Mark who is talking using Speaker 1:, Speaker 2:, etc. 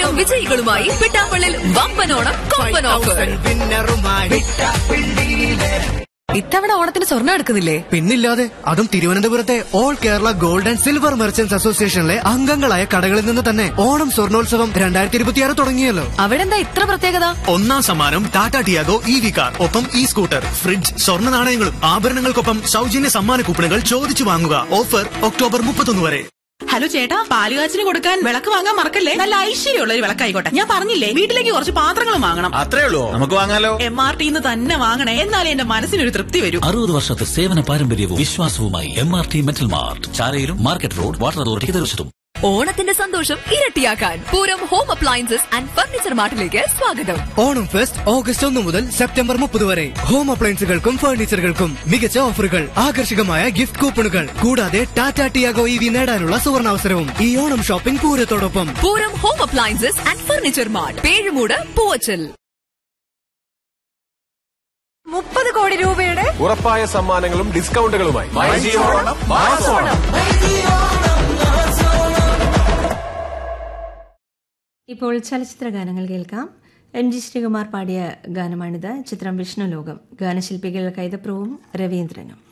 Speaker 1: സ്ഥിരം വിജയികളുമായി പിട്ടാപ്പള്ളിൽ വമ്പനോണം കൊമ്പൻ ഓഫർ ഇത്തവണ ഓണത്തിന് സ്വർണ്ണം എടുക്കുന്നില്ലേ
Speaker 2: പിന്നില്ലാതെ അതും തിരുവനന്തപുരത്തെ all Kerala gold and silver merchants അസോസിയേഷനിലെ അംഗങ്ങളായ കടകളിൽ നിന്ന് തന്നെ ഓണം സ്വർണോത്സവം രണ്ടായിരത്തി ഇരുപത്തിയാറ് തുടങ്ങിയല്ലോ
Speaker 1: അവിടെ എന്താ ഇത്ര പ്രത്യേകത
Speaker 3: ഒന്നാം സമ്മാനം Tata Tiago E V car ഒപ്പം ഇ സ്കൂട്ടർ ഫ്രിഡ്ജ് സ്വർണ്ണ നാണയങ്ങളും ആഭരണങ്ങൾക്കൊപ്പം സൗജന്യ സമ്മാന കൂപ്പണുകൾ ചോദിച്ചു വാങ്ങുക ഓഫർ ഒക്ടോബർ മുപ്പത്തൊന്ന് വരെ
Speaker 4: ഹലോ ചേട്ടാ പാലുകാച്ചിന് കൊടുക്കാൻ വിളക്ക് വാങ്ങാൻ മറക്കല്ലേ നല്ല ഐശ്വര്യമുള്ള ഒരു വിളക്കായിക്കോട്ടെ ഞാൻ പറഞ്ഞില്ലേ വീട്ടിലേക്ക് കുറച്ച് പാത്രങ്ങൾ വാങ്ങണം
Speaker 5: അത്രേ ഉള്ളൂ നമുക്ക് വാങ്ങാലോ
Speaker 4: എം ആർ ടിന്ന് തന്നെ വാങ്ങണേ എന്നാലേ എന്റെ മനസ്സിനൊരു തൃപ്തി വരൂ
Speaker 6: അറുപത് വർഷത്തെ സേവന പാരമ്പര്യവും വിശ്വാസവുമായി M R T metal mart ചാലയിലും മാർക്കറ്റ് റോഡ് വാട്ടർ അതോറിറ്റി എതിർവശത്തും
Speaker 1: ഓണത്തിന്റെ സന്തോഷം ഇരട്ടിയാക്കാൻ Pooram home appliances and furniture മാർട്ടിലേക്ക് സ്വാഗതം
Speaker 2: ഓണം ഫെസ്റ്റ് ഓഗസ്റ്റ് ഒന്ന് മുതൽ സെപ്റ്റംബർ മുപ്പത് വരെ ഹോം അപ്ലയൻസുകൾക്കും ഫർണിച്ചറുകൾക്കും മികച്ച ഓഫറുകൾ ആകർഷകമായ ഗിഫ്റ്റ് കൂപ്പണുകൾ കൂടാതെ ടാറ്റ ടിയാഗോ ഇ വി നേടാനുള്ള സുവർണാവസരവും ഈ ഓണം ഷോപ്പിംഗ് പൂരത്തോടൊപ്പം
Speaker 1: Pooram home appliances and furniture mart Pezhumoodu Poovachal
Speaker 7: മുപ്പത് കോടി രൂപയുടെ
Speaker 8: ഉറപ്പായ സമ്മാനങ്ങളും ഡിസ്കൗണ്ടുകളുമായി
Speaker 7: ഇപ്പോൾ ചലച്ചിത്ര ഗാനങ്ങൾ കേൾക്കാം എം ജി ശ്രീകുമാർ പാടിയ ഗാനമാണിത് ചിത്രം വിഷ്ണുലോകം ഗാനശില്പികൾ കൈതപ്രവും രവീന്ദ്രനും